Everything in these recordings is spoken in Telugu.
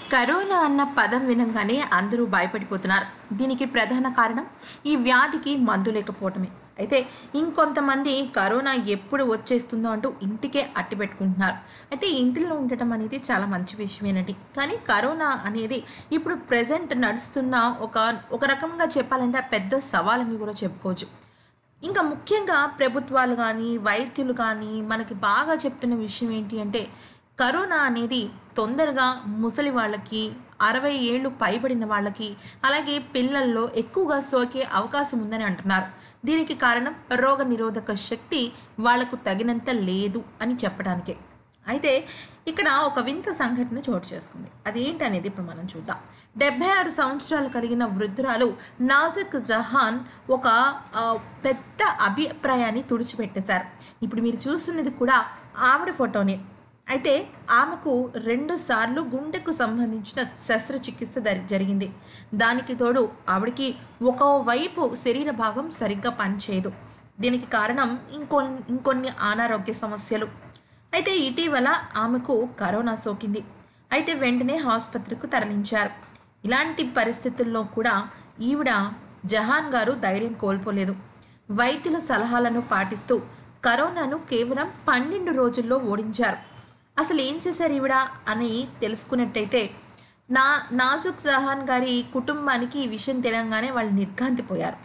కరోనా అన్న పదం వినంగానే అందరూ భయపడిపోతున్నారు దీనికి ప్రధాన కారణం ఈ వ్యాధికి మందు లేకపోవటమే అయితే ఇంకొంతమంది కరోనా ఎప్పుడు వచ్చేస్తుందో అంటూ ఇంటికే అట్టి పెట్టుకుంటున్నారు అయితే ఇంటిలో ఉండటం అనేది చాలా మంచి విషయమేనండి కానీ కరోనా అనేది ఇప్పుడు ప్రజెంట్ నడుస్తున్న ఒక ఒక రకంగా చెప్పాలంటే ఆ పెద్ద సవాలని కూడా చెప్పుకోవచ్చు ఇంకా ముఖ్యంగా ప్రభుత్వాలు కానీ వైద్యులు కానీ మనకి బాగా చెప్తున్న విషయం ఏంటి అంటే కరోనా అనేది తొందరగా ముసలి వాళ్ళకి అరవై ఏళ్ళు పైబడిన వాళ్ళకి అలాగే పిల్లల్లో ఎక్కువగా సోకే అవకాశం ఉందని అంటున్నారు దీనికి కారణం రోగ నిరోధక శక్తి వాళ్లకు తగినంత లేదు అని చెప్పడానికే అయితే ఇక్కడ ఒక వింత సంఘటన చోటు చేసుకుంది అదేంటనేది ఇప్పుడు మనం చూద్దాం డెబ్బై ఆరు సంవత్సరాలు కలిగిన వృద్ధురాలు నాజక్ జహాన్ ఒక ఆ, పెద్ద అభిప్రాయాన్ని తుడిచిపెట్టేశారు ఇప్పుడు మీరు చూస్తున్నది కూడా ఆవిడ ఫోటోనే అయితే ఆమెకు రెండు సార్లు గుండెకు సంబంధించిన శస్త్రచికిత్స దరి- జరిగింది దానికి తోడు ఆవిడకి ఒకవైపు శరీర భాగం సరిగ్గా పనిచేయదు దీనికి కారణం ఇంకొన్ని ఇంకొన్ని అనారోగ్య సమస్యలు అయితే ఇటీవల ఆమెకు కరోనా సోకింది అయితే వెంటనే ఆసుపత్రికి తరలించారు ఇలాంటి పరిస్థితుల్లో కూడా ఈవిడ జహాన్ గారు ధైర్యం కోల్పోలేదు వైద్యుల సలహాలను పాటిస్తూ కరోనాను కేవలం పన్నెండు రోజుల్లో ఓడించారు అసలు ఏం చేశారు ఈవిడ అని తెలుసుకున్నట్టయితే నా నాజుక్ జహాన్ గారి కుటుంబానికి ఈ విషయం తెలియగానే వాళ్ళు నిర్ఘాంతిపోయారు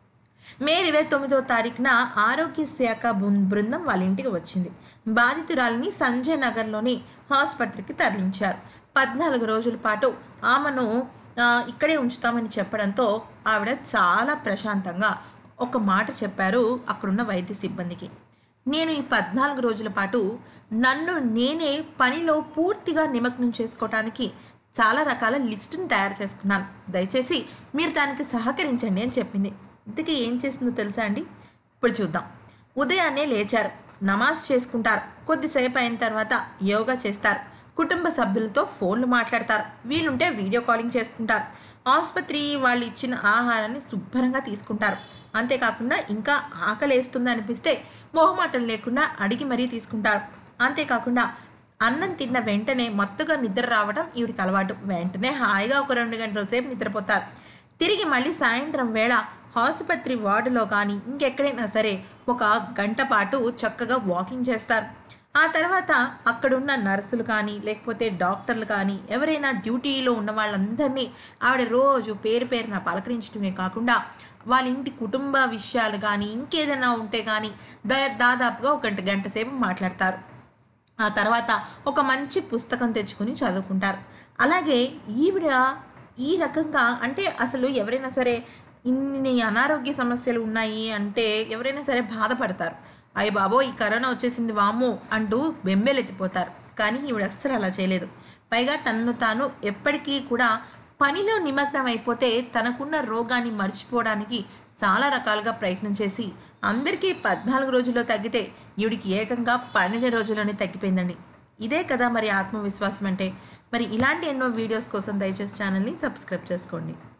మే ఇరవై తొమ్మిదో తారీఖున ఆరోగ్య శాఖ బృం- బృందం వాళ్ళ ఇంటికి వచ్చింది బాధితురాలిని సంజయ్ నగర్లోని ఆసుపత్రికి తరలించారు పద్నాలుగు రోజుల పాటు ఆమెను ఆ, ఇక్కడే ఉంచుతామని చెప్పడంతో ఆవిడ చాలా ప్రశాంతంగా ఒక మాట చెప్పారు అక్కడున్న వైద్య సిబ్బందికి నేను ఈ పద్నాలుగు రోజుల పాటు నన్ను నేనే పనిలో పూర్తిగా నిమగ్నం చేసుకోవటానికి చాలా రకాల లిస్టుని తయారు చేసుకున్నాను దయచేసి మీరు దానికి సహకరించండి అని చెప్పింది ఇంతకీ ఏం చేసిందో తెలుసా అండి ఇప్పుడు చూద్దాం ఉదయాన్నే లేచారు నమాజ్ చేసుకుంటారు కొద్దిసేపు అయిన తర్వాత యోగా చేస్తారు కుటుంబ సభ్యులతో ఫోన్లు మాట్లాడతారు వీలుంటే వీడియో కాలింగ్ చేసుకుంటారు ఆసుపత్రి వాళ్ళు ఇచ్చిన ఆహారాన్ని శుభ్రంగా తీసుకుంటారు అంతేకాకుండా ఇంకా ఆకలేస్తుంది అనిపిస్తే మొహమాటం లేకుండా అడిగి మరీ తీసుకుంటారు అంతేకాకుండా అన్నం తిన్న వెంటనే మత్తుగా నిద్ర రావడం ఈవిడికి అలవాటు వెంటనే హాయిగా ఒక రెండు గంటల సేపు నిద్రపోతారు తిరిగి మళ్ళీ సాయంత్రం వేళ ఆసుపత్రి వార్డులో కానీ ఇంకెక్కడైనా సరే ఒక గంట పాటు చక్కగా వాకింగ్ చేస్తారు ఆ తర్వాత అక్కడున్న నర్సులు కానీ లేకపోతే డాక్టర్లు కానీ ఎవరైనా డ్యూటీలో ఉన్న వాళ్ళందరినీ ఆవిడ రోజు పేరు పేరున పలకరించడమే కాకుండా వాళ్ళ ఇంటి కుటుంబ విషయాలు కానీ ఇంకేదైనా ఉంటే కానీ దా దాదాపుగా ఒక గంట గంట సేపు మాట్లాడతారు ఆ తర్వాత ఒక మంచి పుస్తకం తెచ్చుకుని చదువుకుంటారు అలాగే ఈవిడ ఈ రకంగా అంటే అసలు ఎవరైనా సరే ఇన్ని అనారోగ్య సమస్యలు ఉన్నాయి అంటే ఎవరైనా సరే బాధపడతారు అయ్య బాబో ఈ కరోనా వచ్చేసింది వాము అంటూ బెంబేలెత్తిపోతారు కానీ ఈవిడ అస్సలు అలా చేయలేదు పైగా తనను తాను ఎప్పటికీ కూడా పనిలో నిమగ్నం అయిపోతే తనకున్న రోగాన్ని మర్చిపోవడానికి చాలా రకాలుగా ప్రయత్నం చేసి అందరికీ పద్నాలుగు రోజుల్లో తగ్గితే ఈవిడికి ఏకంగా పన్నెండు రోజుల్లోనే తగ్గిపోయిందండి ఇదే కదా మరి ఆత్మవిశ్వాసం అంటే మరి ఇలాంటి ఎన్నో వీడియోస్ కోసం దయచేసి ఛానల్ని సబ్స్క్రైబ్ చేసుకోండి